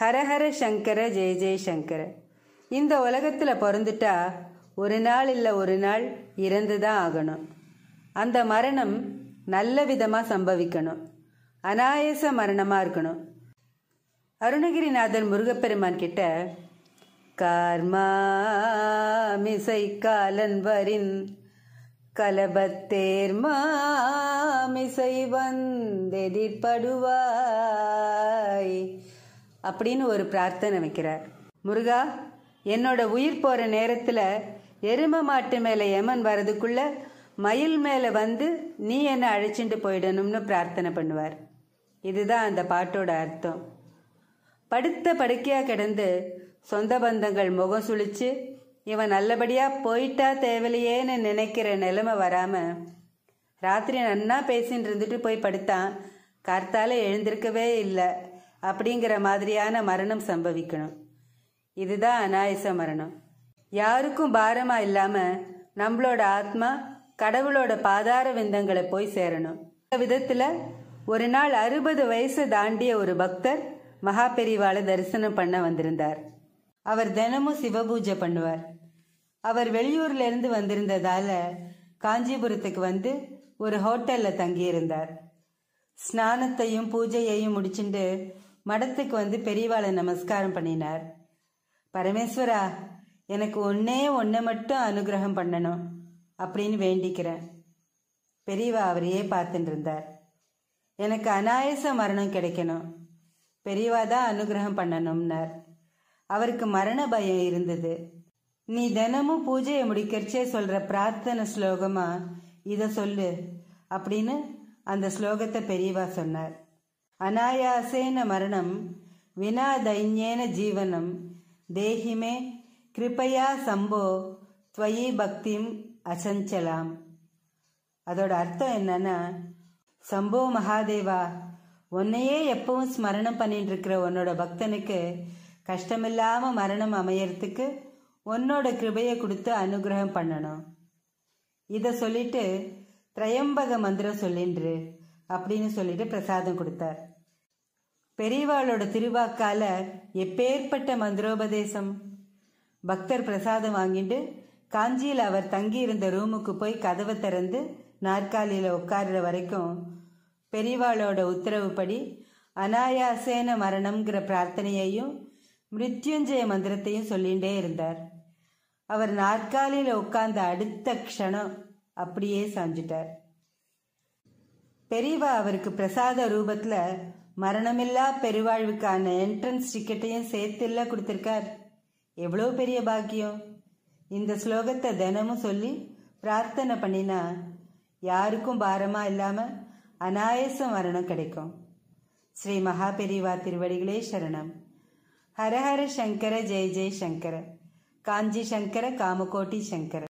ஹரஹர சங்கர ஜெய ஜெய சங்கர இந்த உலகத்தில் பிறந்துட்டா ஒரு நாள் இல்லை ஒரு நாள் இறந்து தான் ஆகணும் அந்த மரணம் நல்ல விதமாக சம்பவிக்கணும் அனாயச மரணமாக இருக்கணும் அருணகிரிநாதர் முருகப்பெருமான் கிட்ட கார்மாமிசை காலன் வரின் கலபத்தேர் மாமிசை வந்தெதிர்படுவாய் அப்படின்னு ஒரு பிரார்த்தனை வைக்கிறார் முருகா என்னோட உயிர் போகிற நேரத்தில் எரும மாட்டு மேலே யமன் வரதுக்குள்ள மயில் மேலே வந்து நீ என்னை அழைச்சிட்டு போயிடணும்னு பிரார்த்தனை பண்ணுவார் இதுதான் அந்த பாட்டோட அர்த்தம் படுத்த படுக்கையாக கிடந்து சொந்த பந்தங்கள் முகம் சுழிச்சு இவன் நல்லபடியாக போயிட்டா தேவையில்லையேன்னு நினைக்கிற நிலைமை வராமல் ராத்திரி நன்னா பேசின்னு இருந்துட்டு போய் படுத்தான் கார்த்தால எழுந்திருக்கவே இல்லை அப்படிங்கிற மாதிரியான மரணம் சம்பவிக்கணும் இதுதான் அனாயச மரணம் யாருக்கும் பாரமா இல்லாமல் நம்மளோட ஆத்மா கடவுளோட பாதார விந்தங்களை போய் சேரணும் இந்த விதத்தில் ஒரு நாள் அறுபது வயசு தாண்டிய ஒரு பக்தர் மகா பெரிவாளை தரிசனம் பண்ண வந்திருந்தார் அவர் தினமும் சிவபூஜை பண்ணுவார் அவர் வெளியூர்ல இருந்து வந்திருந்ததால காஞ்சிபுரத்துக்கு வந்து ஒரு ஹோட்டல்ல தங்கியிருந்தார் ஸ்நானத்தையும் பூஜையையும் முடிச்சுட்டு மடத்துக்கு வந்து பெரியவாளை நமஸ்காரம் பண்ணினார் பரமேஸ்வரா எனக்கு ஒன்னே ஒன்றை மட்டும் அனுகிரகம் பண்ணணும் அப்படின்னு வேண்டிக்கிறேன் பெரியவா அவரையே பார்த்துட்டு இருந்தார் எனக்கு அனாயச மரணம் கிடைக்கணும் பெரியவா தான் அனுகிரகம் பண்ணணும்னார் அவருக்கு மரண பயம் இருந்தது நீ தினமும் பூஜையை முடிக்கிறச்சே சொல்ற பிரார்த்தனை ஸ்லோகமா இதை சொல்லு அப்படின்னு அந்த ஸ்லோகத்தை பெரியவா சொன்னார் அனாயாசேன மரணம் வினா தைன்யேன ஜீவனம் தேஹிமே கிருபையா சம்போ துவயி பக்திம் அசஞ்சலாம் அதோட அர்த்தம் என்னன்னா சம்போ மகாதேவா உன்னையே எப்பவும் ஸ்மரணம் பண்ணிட்டு இருக்கிற உன்னோட பக்தனுக்கு கஷ்டமில்லாம மரணம் அமையறதுக்கு உன்னோட கிருபையை கொடுத்து அனுகிரகம் பண்ணணும் இதை சொல்லிட்டு திரையம்பக மந்திரம் சொல்லின்று அப்படின்னு சொல்லிட்டு பிரசாதம் கொடுத்தார் பெரியவாளோட திருவாக்கால எப்பேற்பட்ட மந்திரோபதேசம் பக்தர் பிரசாதம் வாங்கிட்டு காஞ்சியில் அவர் தங்கியிருந்த ரூமுக்கு போய் கதவை திறந்து நாற்காலியில் உட்கார்ற வரைக்கும் பெரியவாளோட உத்தரவுப்படி அனாயாசேன மரணம்ங்கிற பிரார்த்தனையையும் மிருத்யுஞ்சய மந்திரத்தையும் சொல்லிகிட்டே இருந்தார் அவர் நாற்காலியில் உட்கார்ந்த அடுத்த க்ஷணம் அப்படியே சாஞ்சிட்டார் பெரியவா அவருக்கு பிரசாத ரூபத்தில் மரணமில்லா பெருவாழ்வுக்கான என்ட்ரன்ஸ் டிக்கெட்டையும் சேர்த்துல கொடுத்துருக்கார் எவ்வளோ பெரிய பாக்கியம் இந்த ஸ்லோகத்தை தினமும் சொல்லி பிரார்த்தனை பண்ணினா யாருக்கும் பாரமாக இல்லாமல் அனாயசம் மரணம் கிடைக்கும் ஸ்ரீ மகாபெரிவா திருவடிகளே சரணம் ஹரஹர சங்கர ஜெய ஜெய சங்கர காஞ்சி சங்கர காமகோட்டி சங்கர